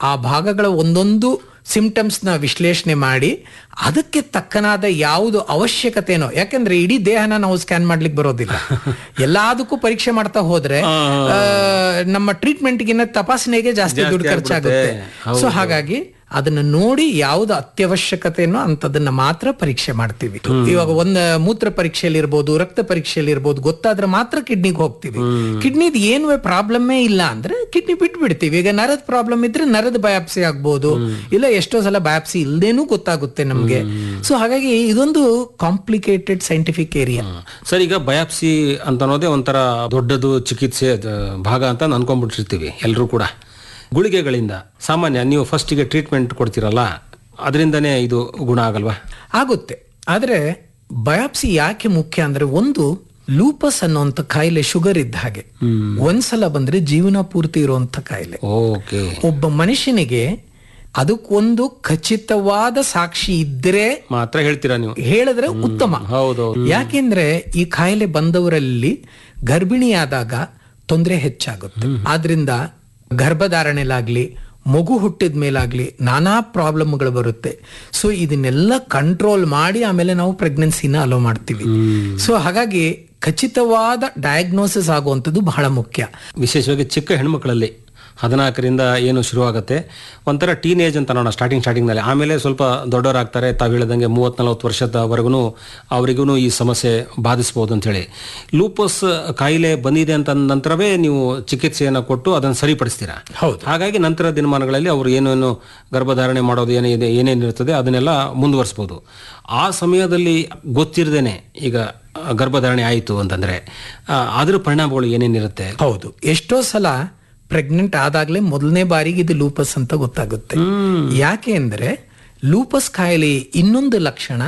ಆ ಭಾಗಗಳ ಒಂದೊಂದು ಸಿಂಪ್ಟಮ್ಸ್ ನ ವಿಶ್ಲೇಷಣೆ ಮಾಡಿ ಅದಕ್ಕೆ ತಕ್ಕನಾದ ಯಾವುದು ಅವಶ್ಯಕತೆನೋ ಯಾಕಂದ್ರೆ ಇಡೀ ದೇಹನ ನಾವು ಸ್ಕ್ಯಾನ್ ಮಾಡ್ಲಿಕ್ಕೆ ಬರೋದಿಲ್ಲ ಎಲ್ಲದಕ್ಕೂ ಪರೀಕ್ಷೆ ಮಾಡ್ತಾ ಹೋದ್ರೆ ಆ, ನಮ್ಮ ಟ್ರೀಟ್ಮೆಂಟ್ಗಿನ್ನ ತಪಾಸಣೆಗೆ ಜಾಸ್ತಿ ದುಡ್ಡು ಖರ್ಚಾಗುತ್ತೆ ಸೊ ಹಾಗಾಗಿ ಅದನ್ನ ನೋಡಿ ಯಾವ್ದು ಅತ್ಯವಶ್ಯಕತೆನೋ ಅಂತದನ್ನ ಮಾತ್ರ ಪರೀಕ್ಷೆ ಮಾಡ್ತೀವಿ ಇವಾಗ ಒಂದ್ ಮೂತ್ರ ಪರೀಕ್ಷೆಯಲ್ಲಿ ಇರ್ಬೋದು ರಕ್ತ ಪರೀಕ್ಷೆಯಲ್ಲಿ ಇರ್ಬೋದು ಗೊತ್ತಾದ್ರೆ ಮಾತ್ರ ಕಿಡ್ನಿಗೆ ಹೋಗ್ತೀವಿ ಕಿಡ್ನಿದ್ ಏನು ಪ್ರಾಬ್ಲಮ್ಮೇ ಇಲ್ಲ ಅಂದ್ರೆ ಕಿಡ್ನಿ ಬಿಟ್ಬಿಡ್ತೀವಿ ಈಗ ನರದ ಪ್ರಾಬ್ಲಮ್ ಇದ್ರೆ ನರದ ಬಯಾಪ್ಸಿ ಆಗ್ಬೋದು ಇಲ್ಲ ಎಷ್ಟೋ ಸಲ ಬಯಾಪ್ಸಿ ಇಲ್ದೇನೂ ಗೊತ್ತಾಗುತ್ತೆ ನಮ್ಗೆ ಸೊ ಹಾಗಾಗಿ ಇದೊಂದು ಕಾಂಪ್ಲಿಕೇಟೆಡ್ ಸೈಂಟಿಫಿಕ್ ಏರಿಯಾ ಸರ್ ಈಗ ಬಯಾಪ್ಸಿ ಅಂತ ಅನ್ನೋದೇ ಒಂಥರ ದೊಡ್ಡದು ಚಿಕಿತ್ಸೆ ಅದ್ ಭಾಗ ಅಂತ ಅನ್ಕೊಂಡ್ಬಿಟ್ಟಿರ್ತೀವಿ ಎಲ್ಲರೂ ಕೂಡ ಗುಳಿಗೆಗಳಿಂದ ಸಾಮಾನ್ಯ ನೀವು ಫಸ್ಟಿಗೆ ಟ್ರೀಟ್ಮೆಂಟ್ ಕೊಡ್ತೀರಲ್ಲ ಅದರಿಂದನೇ ಇದು ಗುಣ ಆಗಲ್ವಾ ಆಗುತ್ತೆ ಆದ್ರೆ ಬಯಾಪ್ಸಿ ಯಾಕೆ ಮುಖ್ಯ ಅಂದ್ರೆ ಒಂದು ಲೂಪಸ್ ಅನ್ನುವಂಥ ಕಾಯಿಲೆ ಶುಗರ್ ಇದ್ದ ಹಾಗೆ ಒಂದ್ಸಲ ಬಂದ್ರೆ ಜೀವನ ಪೂರ್ತಿ ಇರುವಂತ ಕಾಯಿಲೆ ಓಕೆ ಒಬ್ಬ ಮನುಷ್ಯನಿಗೆ ಅದಕ್ಕೊಂದು ಖಚಿತವಾದ ಸಾಕ್ಷಿ ಇದ್ರೆ ಮಾತ್ರ ಹೇಳ್ತೀರಾ ನೀವು ಹೇಳಿದ್ರೆ ಉತ್ತಮ ಹೌದು ಯಾಕೆಂದ್ರೆ ಈ ಕಾಯಿಲೆ ಬಂದವರಲ್ಲಿ ಗರ್ಭಿಣಿಯಾದಾಗ ತೊಂದರೆ ಹೆಚ್ಚಾಗುತ್ತೆ ಆದ್ರಿಂದ ಗರ್ಭಧಾರಣೆಲಾಗ್ಲಿ ಮಗು ಹುಟ್ಟಿದ ಮೇಲಾಗ್ಲಿ ನಾನಾ ಪ್ರಾಬ್ಲಮ್ಗಳು ಬರುತ್ತೆ ಸೊ ಇದನ್ನೆಲ್ಲ ಕಂಟ್ರೋಲ್ ಮಾಡಿ ಆಮೇಲೆ ನಾವು ಪ್ರೆಗ್ನೆನ್ಸಿನ ಅಲೋ ಮಾಡ್ತೀವಿ ಸೊ ಹಾಗಾಗಿ ಖಚಿತವಾದ ಡಯಾಗ್ನೋಸಿಸ್ ಆಗುವಂಥದ್ದು ಬಹಳ ಮುಖ್ಯ ವಿಶೇಷವಾಗಿ ಚಿಕ್ಕ ಹೆಣ್ಮಕ್ಳಲ್ಲಿ ಹದಿನಾಲ್ಕರಿಂದ ಏನು ಶುರುವಾಗುತ್ತೆ ಒಂಥರ ಟೀನೇಜ್ ಅಂತ ನೋಡೋಣ ಸ್ಟಾರ್ಟಿಂಗ್ ಸ್ಟಾರ್ಟಿಂಗ್ನಲ್ಲಿ ಆಮೇಲೆ ಸ್ವಲ್ಪ ದೊಡ್ಡವರಾಗ್ತಾರೆ ತಾವು ಹೇಳಿದಂಗೆ ಮೂವತ್ತ್ ನಲವತ್ತು ವರ್ಷದವರೆಗೂ ಅವರಿಗೂ ಈ ಸಮಸ್ಯೆ ಬಾಧಿಸ್ಬೋದು ಅಂತೇಳಿ ಲೂಪಸ್ ಕಾಯಿಲೆ ಬಂದಿದೆ ಅಂತ ಅಂದ ನಂತರವೇ ನೀವು ಚಿಕಿತ್ಸೆಯನ್ನು ಕೊಟ್ಟು ಅದನ್ನು ಸರಿಪಡಿಸ್ತೀರಾ ಹೌದು ಹಾಗಾಗಿ ನಂತರ ದಿನಮಾನಗಳಲ್ಲಿ ಅವರು ಏನೇನು ಗರ್ಭಧಾರಣೆ ಮಾಡೋದು ಏನಿದೆ ಏನೇನಿರ್ತದೆ ಅದನ್ನೆಲ್ಲ ಮುಂದುವರಿಸ್ಬೋದು ಆ ಸಮಯದಲ್ಲಿ ಗೊತ್ತಿರದೇನೆ ಈಗ ಆ, ಗರ್ಭಧಾರಣೆ ಆಯಿತು ಅಂತಂದ್ರೆ ಆ, ಅದ್ರ ಪರಿಣಾಮಗಳು ಏನೇನಿರುತ್ತೆ ಹೌದು ಎಷ್ಟೋ ಸಲ ಪ್ರೆಗ್ನೆಂಟ್ ಆದಾಗ್ಲೇ ಮೊದಲನೇ ಬಾರಿಗೆ ಇದು ಲೂಪಸ್ ಅಂತ ಗೊತ್ತಾಗುತ್ತೆ ಯಾಕೆ ಅಂದ್ರೆ ಲೂಪಸ್ ಕಾಯಿಲೆ ಇನ್ನೊಂದು ಲಕ್ಷಣ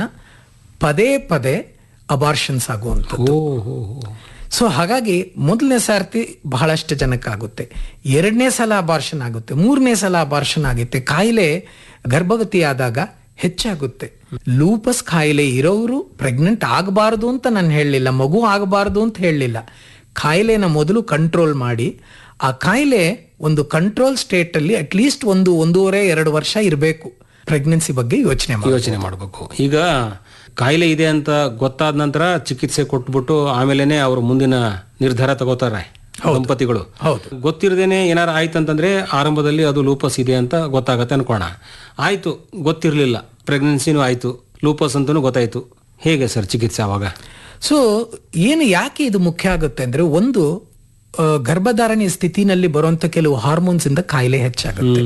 ಪದೇ ಪದೇ ಅಬಾರ್ಷನ್ಸ್ ಆಗುವಂಥದ್ದು ಓ ಹೋ ಹೋ. ಸೊ ಹಾಗಾಗಿ ಮೊದಲನೇ ಸಾರ್ತಿ ಬಹಳಷ್ಟು ಜನಕ್ಕಾಗುತ್ತೆ ಎರಡನೇ ಸಲ ಅಬಾರ್ಷನ್ ಆಗುತ್ತೆ ಮೂರನೇ ಸಲ ಅಬಾರ್ಷನ್ ಆಗುತ್ತೆ ಕಾಯಿಲೆ ಗರ್ಭವತಿ ಆದಾಗ ಹೆಚ್ಚಾಗುತ್ತೆ ಲೂಪಸ್ ಕಾಯಿಲೆ ಇರೋರು ಪ್ರೆಗ್ನೆಂಟ್ ಆಗಬಾರ್ದು ಅಂತ ನಾನು ಹೇಳಲಿಲ್ಲ ಮಗು ಆಗಬಾರ್ದು ಅಂತ ಹೇಳಲಿಲ್ಲ ಕಾಯಿಲೆನ ಮೊದಲು ಕಂಟ್ರೋಲ್ ಮಾಡಿ ಆ ಕಾಯಿಲೆ ಒಂದು ಕಂಟ್ರೋಲ್ ಸ್ಟೇಟ್ ಅಲ್ಲಿ ಅಟ್ಲೀಸ್ಟ್ ಒಂದು ಒಂದೂವರೆ ಎರಡು ವರ್ಷ ಇರಬೇಕು ಪ್ರೆಗ್ನೆನ್ಸಿ ಬಗ್ಗೆ ಯೋಚನೆ ಮಾಡಿ ಯೋಚನೆ ಮಾಡಬೇಕು ಈಗ ಕಾಯಿಲೆ ಇದೆ ಅಂತ ಗೊತ್ತಾದ ನಂತರ ಚಿಕಿತ್ಸೆ ಕೊಟ್ಬಿಟ್ಟು ಆಮೇಲೆನೆ ಅವರು ಮುಂದಿನ ನಿರ್ಧಾರ ತಗೋತಾರೆ ದಂಪತಿಗಳು ಹೌದು ಗೊತ್ತಿರದೇನೆ ಏನಾರು ಆಯ್ತು ಅಂತಂದ್ರೆ ಆರಂಭದಲ್ಲಿ ಅದು ಲೂಪಸ್ ಇದೆ ಅಂತ ಗೊತ್ತಾಗತ್ತೆ ಅನ್ಕೋಣ ಆಯ್ತು ಗೊತ್ತಿರಲಿಲ್ಲ ಪ್ರೆಗ್ನೆನ್ಸಿನೂ ಆಯ್ತು ಲೂಪಸ್ ಅಂತಲೂ ಗೊತ್ತಾಯ್ತು ಹೇಗೆ ಸರ್ ಚಿಕಿತ್ಸೆ ಅವಾಗ ಸೊ ಏನು ಯಾಕೆ ಇದು ಮುಖ್ಯ ಆಗುತ್ತೆ ಅಂದ್ರೆ ಒಂದು ಆ, ಗರ್ಭಧಾರಣೆ ಸ್ಥಿತಿನಲ್ಲಿ ಬರುವಂತ ಕೆಲವು ಹಾರ್ಮೋನ್ಸ್ ಇಂದ ಕಾಯಿಲೆ ಹೆಚ್ಚಾಗುತ್ತೆ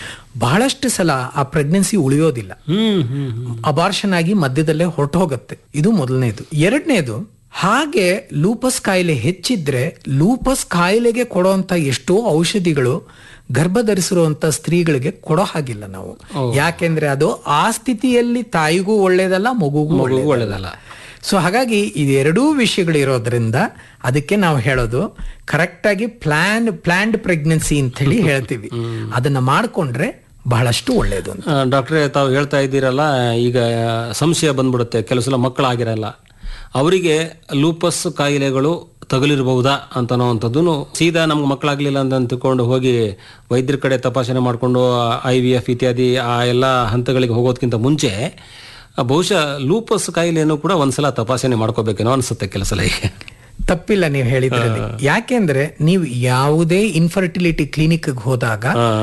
ಬಹಳಷ್ಟು ಸಲ ಆ ಪ್ರೆಗ್ನೆನ್ಸಿ ಉಳಿಯೋದಿಲ್ಲ ಹ್ಮ್ ಹ್ಮ್ ಅಬಾರ್ಷನ್ ಆಗಿ ಮಧ್ಯದಲ್ಲೇ ಹೊರಟು ಹೋಗುತ್ತೆ ಇದು ಮೊದಲನೇದು ಎರಡನೇದು ಹಾಗೆ ಲೂಪಸ್ ಕಾಯಿಲೆ ಹೆಚ್ಚಿದ್ರೆ ಲೂಪಸ್ ಕಾಯಿಲೆಗೆ ಕೊಡುವಂತ ಎಷ್ಟೋ ಔಷಧಿಗಳು ಗರ್ಭ ಧರಿಸಿರುವಂತ ಸ್ತ್ರೀಗಳಿಗೆ ಕೊಡೋ ಹಾಗಿಲ್ಲ ನಾವು ಯಾಕೆಂದ್ರೆ ಅದು ಆ ಸ್ಥಿತಿಯಲ್ಲಿ ತಾಯಿಗೂ ಒಳ್ಳೇದಲ್ಲ ಮಗುಗೂ ಮಗುಗೂ ಒಳ್ಳೇದಲ್ಲ ಒಳ್ಳೇದಲ್ಲ ಸೊ ಹಾಗಾಗಿ ಇದೆರಡೂ ವಿಷಯಗಳು ಇರೋದ್ರಿಂದ ಅದಕ್ಕೆ ನಾವು ಹೇಳೋದು ಕರೆಕ್ಟ್ ಆಗಿ ಪ್ಲಾನ್ ಪ್ಲಾನ್ಡ್ ಪ್ರೆಗ್ನೆನ್ಸಿ ಅಂತ ಹೇಳಿ ಹೇಳ್ತೀವಿ ಅದನ್ನ ಮಾಡ್ಕೊಂಡ್ರೆ ಬಹಳಷ್ಟು ಒಳ್ಳೇದು ಅಂತ ಆ, ಡಾಕ್ಟ್ರೇ ತಾವು ಹೇಳ್ತಾ ಇದ್ದೀರಲ್ಲ ಈಗ ಸಂಶಯ ಬಂದ್ಬಿಡುತ್ತೆ ಕೆಲವು ಸಲ ಮಕ್ಕಳಾಗಿರಲ್ಲ ಅವರಿಗೆ ಲೂಪಸ್ ಕಾಯಿಲೆಗಳು ತಗುಲಿರಬಹುದಾ ಅಂತನೋವಂಥದ್ದು ಸೀದಾ ನಮ್ಗೆ ಮಕ್ಕಳಾಗ್ಲಿಲ್ಲ ಅಂತ ತಿಳ್ಕೊಂಡು ಹೋಗಿ ವೈದ್ಯರ ಕಡೆ ತಪಾಸಣೆ ಮಾಡಿಕೊಂಡು ಐ ವಿ ಎಫ್ ಇತ್ಯಾದಿ ಆ ಎಲ್ಲ ಹಂತಗಳಿಗೆ ಹೋಗೋದಕ್ಕಿಂತ ಮುಂಚೆ ಆ, ಬಹುಶಃ ಲೂಪಸ್ ಕಾಯಿಲೆಯನ್ನು ಕೂಡ ಒಂದ್ಸಲ ತಪಾಸಣೆ ಮಾಡ್ಕೋಬೇಕೇನೋ ಅನ್ಸುತ್ತೆ ಕೆಲಸ ಸಲ ಈಗ ತಪ್ಪಿಲ್ಲ ನೀವು ಹೇಳಿದ್ರಲ್ಲಿ ಯಾಕೆಂದ್ರೆ ನೀವು ಯಾವುದೇ ಇನ್ಫರ್ಟಿಲಿಟಿ ಕ್ಲಿನಿಕ್ ಹೋದಾಗ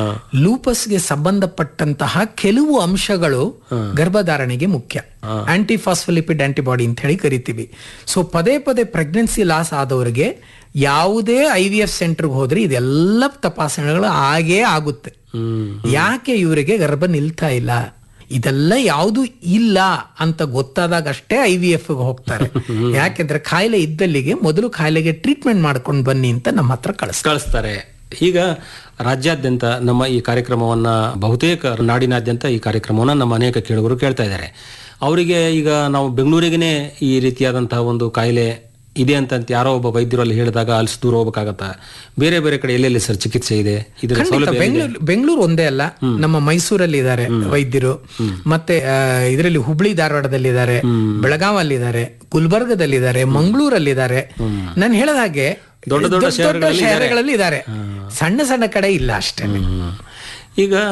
ಲೂಪಸ್ಗೆ ಸಂಬಂಧಪಟ್ಟಂತಹ ಕೆಲವು ಅಂಶಗಳು ಗರ್ಭಧಾರಣೆಗೆ ಮುಖ್ಯ ಆಂಟಿಫಾಸ್ಫಲಿಪಿಡ್ ಆಂಟಿಬಾಡಿ ಅಂತ ಹೇಳಿ ಕರಿತೀವಿ ಸೊ ಪದೇ ಪದೇ ಪ್ರೆಗ್ನೆನ್ಸಿ ಲಾಸ್ ಆದವರಿಗೆ ಯಾವುದೇ ಐ ವಿ ಎಫ್ ಸೆಂಟರ್ಗೆ ಹೋದ್ರೆ ಇದೆಲ್ಲ ತಪಾಸಣೆಗಳು ಆಗೇ ಆಗುತ್ತೆ ಹ್ಮ್ ಯಾಕೆ ಇವರಿಗೆ ಗರ್ಭ ನಿಲ್ತಾ ಇಲ್ಲ ಇದೆಲ್ಲ ಯಾವುದು ಇಲ್ಲ ಅಂತ ಗೊತ್ತಾದಾಗ ಅಷ್ಟೇ ಐ ವಿ ಎಫ್ ಹೋಗ್ತಾರೆ ಯಾಕೆಂದ್ರೆ ಕಾಯಿಲೆ ಇದ್ದಲ್ಲಿಗೆ ಮೊದಲು ಕಾಯಿಲೆಗೆ ಟ್ರೀಟ್ಮೆಂಟ್ ಮಾಡ್ಕೊಂಡು ಬನ್ನಿ ಅಂತ ನಮ್ಮ ಹತ್ರ ಕಳಿಸ್ತಾರೆ ಕಳಿಸ್ತಾರೆ ಈಗ ರಾಜ್ಯಾದ್ಯಂತ ನಮ್ಮ ಈ ಕಾರ್ಯಕ್ರಮವನ್ನ ಬಹುತೇಕ ನಾಡಿನಾದ್ಯಂತ ಈ ಕಾರ್ಯಕ್ರಮವನ್ನ ನಮ್ಮ ಅನೇಕ ಕೇಳುಗರು ಕೇಳ್ತಾ ಇದ್ದಾರೆ ಅವರಿಗೆ ಈಗ ನಾವು ಬೆಂಗಳೂರಿಗೇನೆ ಈ ರೀತಿಯಾದಂತಹ ಒಂದು ಕಾಯಿಲೆ ಇದೆ ಅಂತ ಯಾರೋ ಒಬ್ಬ ವೈದ್ಯರು ಅಲ್ಲಿ ಹೇಳಿದಾಗ ಅಲ್ಲಿ ದೂರ ಹೋಗ್ಬೇಕಾಗತ್ತಾ ಬೇರೆ ಬೇರೆ ಕಡೆ ಎಲ್ಲೆಲ್ಲಿ ಸರ್ ಚಿಕಿತ್ಸೆ ಇದೆ ಇದರ ಖಂಡಿತ ಸೌಲಭ್ಯ ಬೆಂಗಳೂರು ಬೆಂಗಳೂರು ಒಂದೇ ಅಲ್ಲ ನಮ್ಮ ಮೈಸೂರಲ್ಲಿ ಇದ್ದಾರೆ ವೈದ್ಯರು ಮತ್ತೆ ಇದರಲ್ಲಿ ಹುಬ್ಳಿ ಧಾರವಾಡದಲ್ಲಿ ಇದ್ದಾರೆ ಬೆಳಗಾವಲ್ಲಿ ಇದ್ದಾರೆ ಗುಲ್ಬರ್ಗದಲ್ಲಿದ್ದಾರೆ ಮಂಗಳೂರಲ್ಲಿದ್ದಾರೆ ನಾನು ಹೇಳಿದ ಹಾಗೆ ದೊಡ್ಡ ದೊಡ್ಡ ಶಹರಗಳಲ್ಲಿ ಇದ್ದಾರೆ ಸಣ್ಣ ಸಣ್ಣ ಕಡೆ ಇಲ್ಲ ಅಷ್ಟೇ ಹ್ಮ್. ಈಗ